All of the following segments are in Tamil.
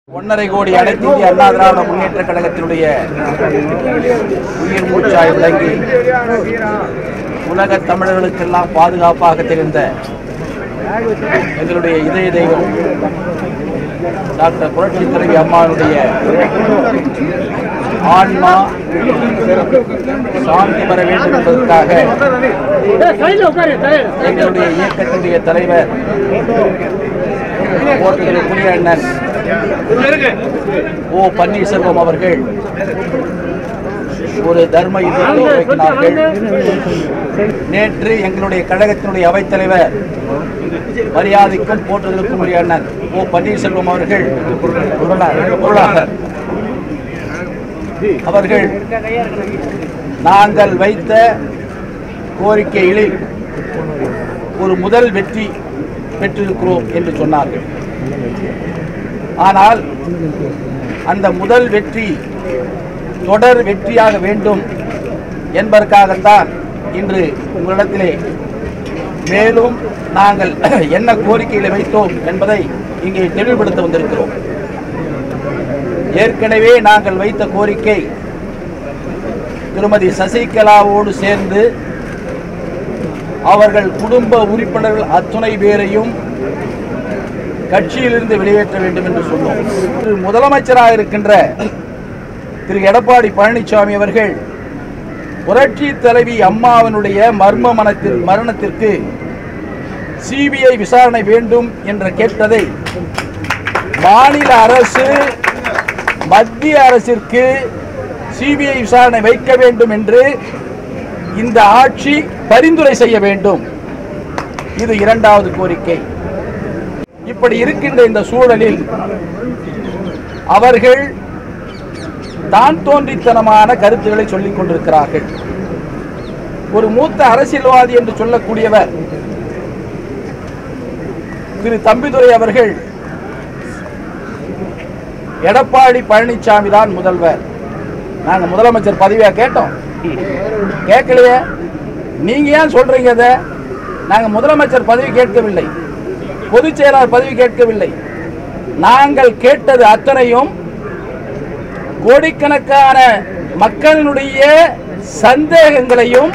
ஒன்றரை கோடி அனைத்து இந்திய அண்ணா திராவிட முன்னேற்ற கழகத்தினுடைய உயிர் மூச்சாய் விளங்கி உலக தமிழர்களுக்கெல்லாம் பாதுகாப்பாக தெரிந்த எங்களுடைய இதய தெய்வம் டாக்டர் புரட்சி தலைவி அம்மாவுடைய ஆன்மா சாந்தி பெற வேண்டும் என்பதற்காக எங்களுடைய இயக்கத்தினுடைய தலைவர் போற்றுதலுக்குரிய அண்ணன் ஓ பன்னீர்செல்வம் அவர்கள் ஒரு தர்ம யுத்தத்தை துவக்கினார்கள் நேற்று எங்களுடைய கழகத்தினுடைய அவைத்தலைவர் மரியாதைக்கும் போற்றுதலுக்கும் உரிய அண்ணன் ஓ பன்னீர்செல்வம் அவர்கள் பொருளாளர் பொருளாளர் அவர்கள் நாங்கள் வைத்த கோரிக்கைகளில் ஒரு முதல் வெற்றி பெற்றிருக்கிறோம் என்று சொன்னார்கள் ஆனால் அந்த முதல் வெற்றி தொடர் வெற்றியாக வேண்டும் என்பதற்காகத்தான் இன்று உங்களிடத்திலே மேலும் நாங்கள் என்ன கோரிக்கைகளை வைத்தோம் என்பதை இங்கே தெளிவுபடுத்த வந்திருக்கிறோம் ஏற்கனவே நாங்கள் வைத்த கோரிக்கை திருமதி சசிகலாவோடு சேர்ந்து அவர்கள் குடும்ப உறுப்பினர்கள் அத்துணை பேரையும் கட்சியிலிருந்து வெளியேற்ற வேண்டும் என்று சொன்னோம் திரு முதலமைச்சராக இருக்கின்ற திரு எடப்பாடி பழனிசாமி அவர்கள் புரட்சி தலைவி அம்மாவினுடைய மர்ம மனத்தில் மரணத்திற்கு சிபிஐ விசாரணை வேண்டும் என்று கேட்டதை மாநில அரசு மத்திய அரசிற்கு சிபிஐ விசாரணை வைக்க வேண்டும் என்று இந்த ஆட்சி பரிந்துரை செய்ய வேண்டும் இது இரண்டாவது கோரிக்கை இப்படி இருக்கின்ற இந்த சூழலில் அவர்கள் தான் தோன்றித்தனமான கருத்துக்களை சொல்லிக் கொண்டிருக்கிறார்கள் ஒரு மூத்த அரசியல்வாதி என்று சொல்லக்கூடியவர் திரு தம்பிதுரை அவர்கள் எடப்பாடி பழனிசாமி தான் முதல்வர் நாங்க முதலமைச்சர் பதவியா கேட்டோம் கேட்கலையே நீங்க ஏன் சொல்றீங்க அதை நாங்க முதலமைச்சர் பதவி கேட்கவில்லை பொதுச் செயலாளர் பதவி கேட்கவில்லை நாங்கள் கேட்டது அத்தனையும் கோடிக்கணக்கான மக்களினுடைய சந்தேகங்களையும்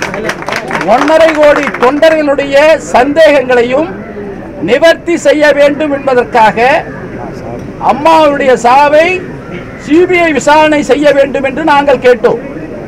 ஒன்றரை கோடி தொண்டர்களுடைய சந்தேகங்களையும் நிவர்த்தி செய்ய வேண்டும் என்பதற்காக அம்மாவுடைய சாவை சிபிஐ விசாரணை செய்ய வேண்டும் என்று நாங்கள் கேட்டோம்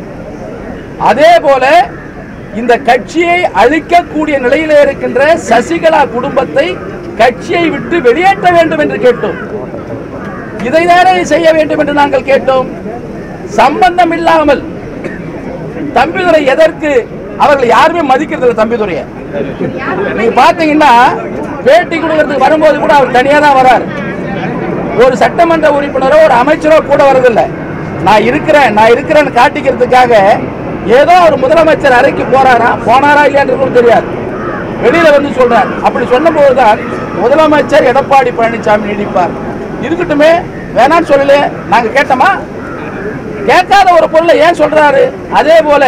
அதே போல இந்த கட்சியை அழிக்கக்கூடிய நிலையில இருக்கின்ற சசிகலா குடும்பத்தை கட்சியை விட்டு வெளியேற்ற வேண்டும் என்று கேட்டோம் இதை தானே செய்ய வேண்டும் என்று நாங்கள் கேட்டோம் சம்பந்தம் இல்லாமல் தம்பிதுரை எதற்கு அவர்கள் யாருமே மதிக்கிறது இல்லை தம்பிதுரையை நீங்க பாத்தீங்கன்னா பேட்டி கொடுக்கறதுக்கு வரும்போது கூட அவர் தனியா தான் வரார் ஒரு சட்டமன்ற உறுப்பினரோ ஒரு அமைச்சரோ கூட வரதில்லை நான் இருக்கிறேன் நான் இருக்கிறேன்னு காட்டிக்கிறதுக்காக ஏதோ ஒரு முதலமைச்சர் அறைக்கு போறாரா போனாரா இல்லையான்றது கூட தெரியாது வெளியில வந்து சொல்றார் அப்படி சொன்னபோது தான் முதலமைச்சர் எடப்பாடி பழனிசாமி நீடிப்பார் இருக்கட்டுமே வேணான்னு சொல்லல நாங்க கேட்டோமா கேட்காத ஒரு பொருளை ஏன் சொல்றாரு அதே போல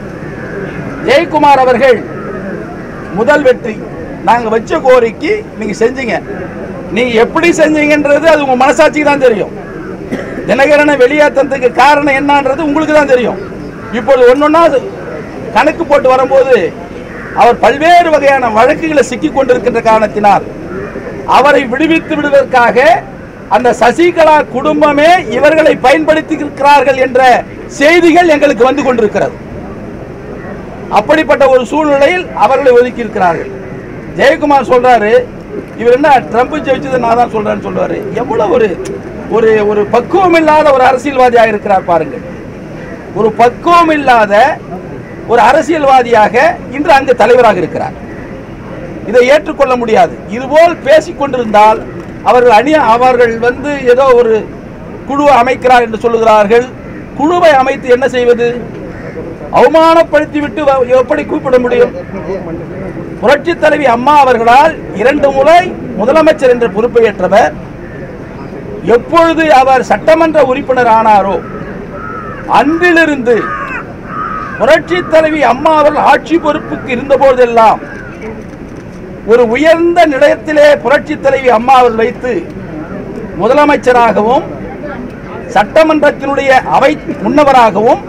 ஜெயக்குமார் அவர்கள் முதல் வெற்றி நாங்க வச்ச கோரிக்கை நீங்க செஞ்சீங்க நீங்க எப்படி செஞ்சீங்கன்றது அது உங்க மனசாட்சிக்கு தான் தெரியும் தினகரனை வெளியேற்றத்துக்கு காரணம் என்னன்றது உங்களுக்கு தான் தெரியும் இப்பொழுது ஒன்னொன்னா கணக்கு போட்டு வரும்போது அவர் பல்வேறு வகையான வழக்குகளை சிக்கிக் கொண்டிருக்கின்ற காரணத்தினால் அவரை விடுவித்து விடுவதற்காக அந்த சசிகலா குடும்பமே இவர்களை பயன்படுத்தி இருக்கிறார்கள் என்ற செய்திகள் எங்களுக்கு வந்து கொண்டிருக்கிறது அப்படிப்பட்ட ஒரு சூழ்நிலையில் அவர்களை ஒதுக்கி இருக்கிறார்கள் ஜெயக்குமார் சொல்றாரு இவர் என்ன ட்ரம்ப் ஜெயிச்சது நான் தான் சொல்றேன்னு சொல்றாரு எவ்வளவு ஒரு ஒரு ஒரு பக்குவம் இல்லாத ஒரு அரசியல்வாதியாக இருக்கிறார் பாருங்கள் ஒரு பக்குவம் இல்லாத ஒரு அரசியல்வாதியாக இன்று அங்கு தலைவராக இருக்கிறார் இதை ஏற்றுக்கொள்ள முடியாது இதுபோல் பேசிக் கொண்டிருந்தால் அவர்கள் அணி அவர்கள் வந்து ஏதோ ஒரு குழுவை அமைக்கிறார் என்று சொல்லுகிறார்கள் குழுவை அமைத்து என்ன செய்வது அவமானப்படுத்தி விட்டு வ- எப்படி கூப்பிட முடியும் புரட்சி தலைவி அம்மா அவர்களால் இரண்டு முறை முதலமைச்சர் என்ற பொறுப்பை ஏற்றவர் எப்பொழுது அவர் சட்டமன்ற உறுப்பினர் ஆனாரோ அன்றிலிருந்து புரட்சி தலைவி அம்மா அவர்கள் ஆட்சி பொறுப்புக்கு இருந்த போதெல்லாம் ஒரு உயர்ந்த நிலையத்திலே புரட்சி தலைவி அம்மா அவர்கள் வைத்து முதலமைச்சராகவும் சட்டமன்றத்தினுடைய அவை முன்னவராகவும்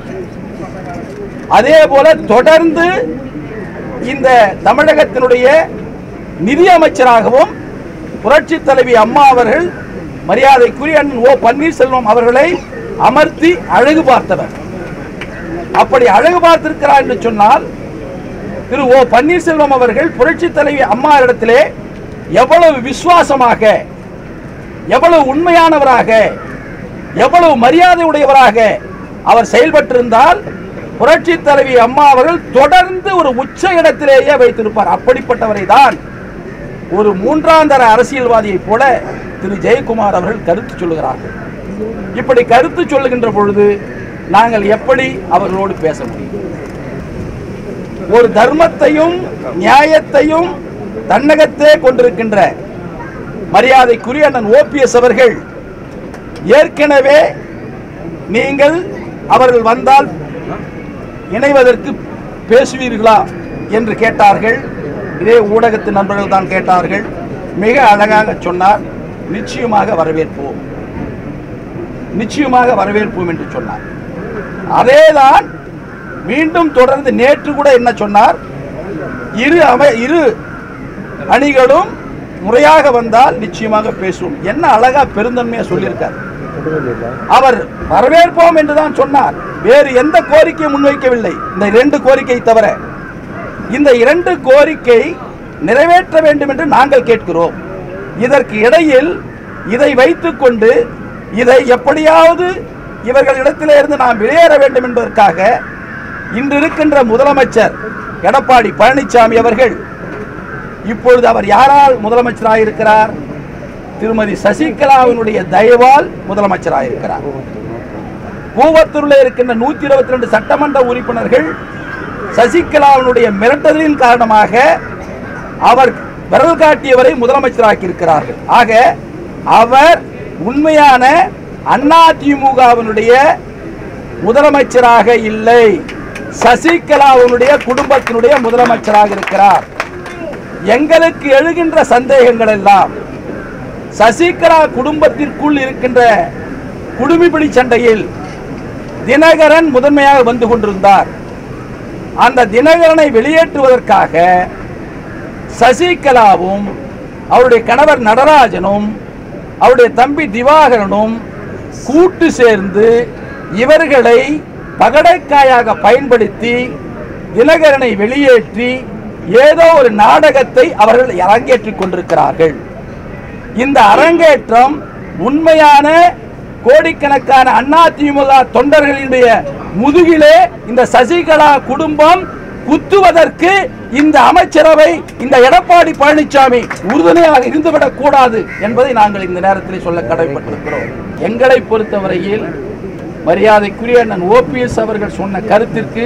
அதே போல தொடர்ந்து இந்த தமிழகத்தினுடைய நிதி அமைச்சராகவும் புரட்சி தலைவி அம்மா அவர்கள் மரியாதைக்குரிய அண்ணன் ஓ பன்னீர்செல்வம் அவர்களை அமர்த்தி அழகு பார்த்தவர் அப்படி அழகு பார்த்திருக்கிறார் என்று சொன்னால் திரு ஓ பன்னீர்செல்வம் அவர்கள் புரட்சி தலைவி அம்மா இடத்திலே எவ்வளவு விசுவாசமாக எவ்வளவு உண்மையானவராக எவ்வளவு மரியாதை உடையவராக அவர் செயல்பட்டிருந்தால் புரட்சி தலைவி அம்மா அவர்கள் தொடர்ந்து ஒரு உச்ச இடத்திலேயே வைத்திருப்பார் அப்படிப்பட்டவரை தான் ஒரு மூன்றாந்தர அரசியல்வாதியைப் போல திரு ஜெயக்குமார் அவர்கள் கருத்து சொல்லுகிறார்கள் இப்படி கருத்து சொல்லுகின்ற பொழுது நாங்கள் எப்படி அவர்களோடு பேச முடியும் ஒரு தர்மத்தையும் நியாயத்தையும் தன்னகத்தே கொண்டிருக்கின்ற மரியாதைக்குரிய அண்ணன் ஓபிஎஸ் அவர்கள் ஏற்கனவே நீங்கள் அவர்கள் வந்தால் இணைவதற்கு பேசுவீர்களா என்று கேட்டார்கள் இதே ஊடகத்து நண்பர்கள் தான் கேட்டார்கள் மிக அழகாக சொன்னார் நிச்சயமாக வரவேற்போம் நிச்சயமாக வரவேற்போம் என்று சொன்னார் அதேதான் மீண்டும் தொடர்ந்து நேற்று கூட என்ன சொன்னார் இரு அமை இரு அணிகளும் முறையாக வந்தால் நிச்சயமாக பேசுவோம் என்ன அழகா பெருந்தன்மையா சொல்லியிருக்கார் அவர் வரவேற்போம் என்று தான் சொன்னார் வேறு எந்த கோரிக்கையும் முன்வைக்கவில்லை இந்த இரண்டு கோரிக்கை தவிர இந்த இரண்டு கோரிக்கை நிறைவேற்ற வேண்டும் என்று நாங்கள் கேட்கிறோம் இதற்கு இடையில் இதை வைத்துக்கொண்டு இதை எப்படியாவது இவர்களிடத்திலே இருந்து நாம் வெளியேற வேண்டும் என்பதற்காக இன்று இருக்கின்ற முதலமைச்சர் எடப்பாடி பழனிசாமி அவர்கள் இப்பொழுது அவர் யாரால் முதலமைச்சராக இருக்கிறார் திருமதி சசிகலாவினுடைய தயவால் முதலமைச்சராக இருக்கிறார் கூவத்தூரில் இருக்கின்ற நூத்தி இருபத்தி ரெண்டு சட்டமன்ற உறுப்பினர்கள் சசிகலாவினுடைய மிரட்டலின் காரணமாக அவர் விரல் காட்டியவரை முதலமைச்சராக்கி இருக்கிறார்கள் ஆக அவர் உண்மையான அதிமுகவினுடைய முதலமைச்சராக இல்லை சசிகலாவினுடைய குடும்பத்தினுடைய முதலமைச்சராக இருக்கிறார் எங்களுக்கு எழுகின்ற சந்தேகங்கள் எல்லாம் சசிகலா குடும்பத்திற்குள் இருக்கின்ற குடுமிப்பிடி சண்டையில் தினகரன் முதன்மையாக வந்து கொண்டிருந்தார் அந்த தினகரனை வெளியேற்றுவதற்காக சசிகலாவும் அவருடைய கணவர் நடராஜனும் அவருடைய தம்பி திவாகரனும் கூட்டு சேர்ந்து இவர்களை பகடைக்காயாக பயன்படுத்தி தினகரனை வெளியேற்றி ஏதோ ஒரு நாடகத்தை அவர்கள் அரங்கேற்றிக் கொண்டிருக்கிறார்கள் இந்த அரங்கேற்றம் உண்மையான கோடிக்கணக்கான அதிமுக தொண்டர்களினுடைய முதுகிலே இந்த சசிகலா குடும்பம் குத்துவதற்கு இந்த அமைச்சரவை இந்த எடப்பாடி பழனிசாமி உறுதுணையாக இருந்துவிடக் கூடாது என்பதை நாங்கள் இந்த நேரத்தில் சொல்ல கடமைப்பட்டிருக்கிறோம் எங்களை பொறுத்தவரையில் மரியாதைக்குரிய அண்ணன் ஓபிஎஸ் அவர்கள் சொன்ன கருத்திற்கு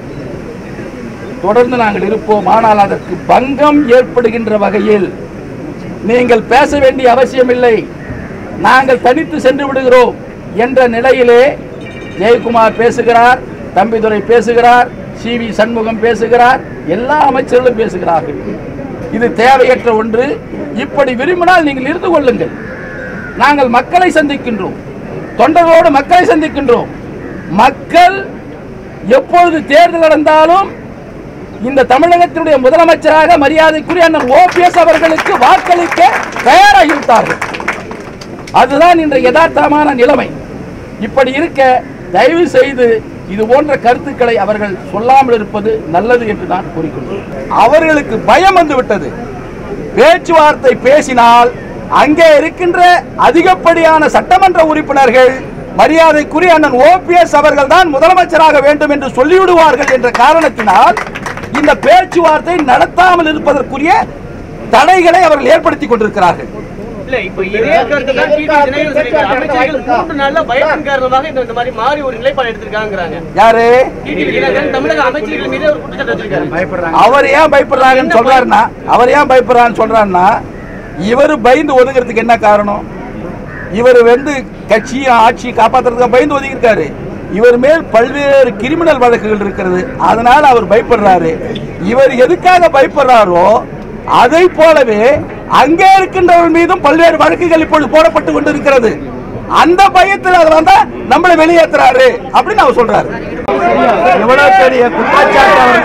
தொடர்ந்து நாங்கள் இருப்போம் ஆனால் அதற்கு பங்கம் ஏற்படுகின்ற வகையில் நீங்கள் பேச வேண்டிய அவசியமில்லை நாங்கள் தனித்து சென்று விடுகிறோம் என்ற நிலையிலே ஜெயக்குமார் பேசுகிறார் தம்பிதுரை பேசுகிறார் சி வி சண்முகம் பேசுகிறார் எல்லா அமைச்சர்களும் பேசுகிறார்கள் இது தேவையற்ற ஒன்று இப்படி விரும்பினால் நீங்கள் இருந்து கொள்ளுங்கள் நாங்கள் மக்களை சந்திக்கின்றோம் தொண்டர்களோடு மக்களை சந்திக்கின்றோம் மக்கள் எப்பொழுது தேர்தல் நடந்தாலும் இந்த தமிழகத்தினுடைய முதலமைச்சராக மரியாதைக்குரிய அண்ணன் ஓபிஎஸ் அவர்களுக்கு வாக்களிக்க தயாராக இருந்தார்கள் அதுதான் இன்று யதார்த்தமான நிலைமை இப்படி இருக்க தயவு செய்து இது போன்ற கருத்துக்களை அவர்கள் சொல்லாமல் இருப்பது நல்லது என்று நான் கூறிக்கொள்கிறேன் அவர்களுக்கு பயம் வந்து விட்டது பேச்சுவார்த்தை பேசினால் அங்கே இருக்கின்ற அதிகப்படியான சட்டமன்ற உறுப்பினர்கள் மரியாதைக்குரிய அண்ணன் ஓபிஎஸ் அவர்கள் தான் முதலமைச்சராக வேண்டும் என்று சொல்லிவிடுவார்கள் என்ற காரணத்தினால் இந்த பேச்சுவார்த்தை நடத்தாமல் இருப்பதற்குரிய தடைகளை அவர்கள் ஏற்படுத்திக் கொண்டிருக்கிறார்கள் இல்ல இப்ப இதே கருத்து தான் டிடி தினகரன் சொல்லியிருக்காரு. அமைச்சர்கள் மூன்று நாள்ல பயத்தின் காரணமாக இந்த இந்த மாதிரி மாறி ஒரு நிலைப்பாடு எடுத்திருக்காங்கிறாங்க யாரு டிடி தினகரன் தமிழக அமைச்சர்கள் மீது ஒரு குற்றச்சாட்டு வச்சிருக்காரு அவர் ஏன் பயப்படுறாங்கன்னு சொல்றாருன்னா அவர் ஏன் பயப்படுறான்னு சொல்றாருன்னா இவர் பயந்து ஒதுங்கிறதுக்கு என்ன காரணம் இவர் வந்து கட்சியும் ஆட்சி காப்பாத்துறதுக்கு பயந்து ஒதுங்கியிருக்காரு இவர் மேல் பல்வேறு கிரிமினல் வழக்குகள் இருக்கிறது அதனால அவர் பயப்படுறாரு இவர் எதுக்காக பயப்படுறாரோ அதை போலவே அங்கே இருக்கின்றவர்கள் மீதும் பல்வேறு வழக்குகள் இப்பொழுது போடப்பட்டு கொண்டிருக்கிறது அந்த பயத்தில் அவர் வந்தா நம்மளை வெளியேற்றுறாரு அப்படின்னு அவர் சொல்றாரு எவ்வளவு பெரிய குற்றச்சாட்டு அவர்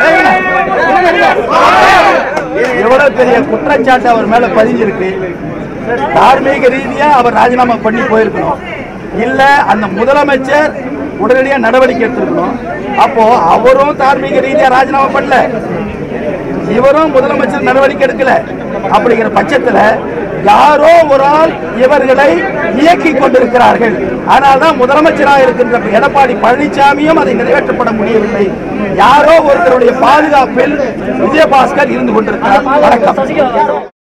எவ்வளவு பெரிய குற்றச்சாட்டு அவர் மேல பதிஞ்சிருக்கு தார்மீக ரீதியா அவர் ராஜினாமா பண்ணி போயிருக்கணும் இல்ல அந்த முதலமைச்சர் உடனடியாக நடவடிக்கை எடுத்திருக்கணும் அப்போ அவரும் தார்மீக ரீதியா ராஜினாமா பண்ணல இவரும் முதலமைச்சர் நடவடிக்கை எடுக்கல அப்படிங்கிற பட்சத்துல யாரோ ஒரு ஆள் இவர்களை இயக்கி கொண்டிருக்கிறார்கள் அதனால்தான் முதலமைச்சராக இருக்கின்ற எடப்பாடி பழனிசாமியும் அதை நிறைவேற்றப்பட முடியவில்லை யாரோ ஒருத்தருடைய பாதுகாப்பில் விஜயபாஸ்கர் இருந்து கொண்டிருக்கிறார் வணக்கம்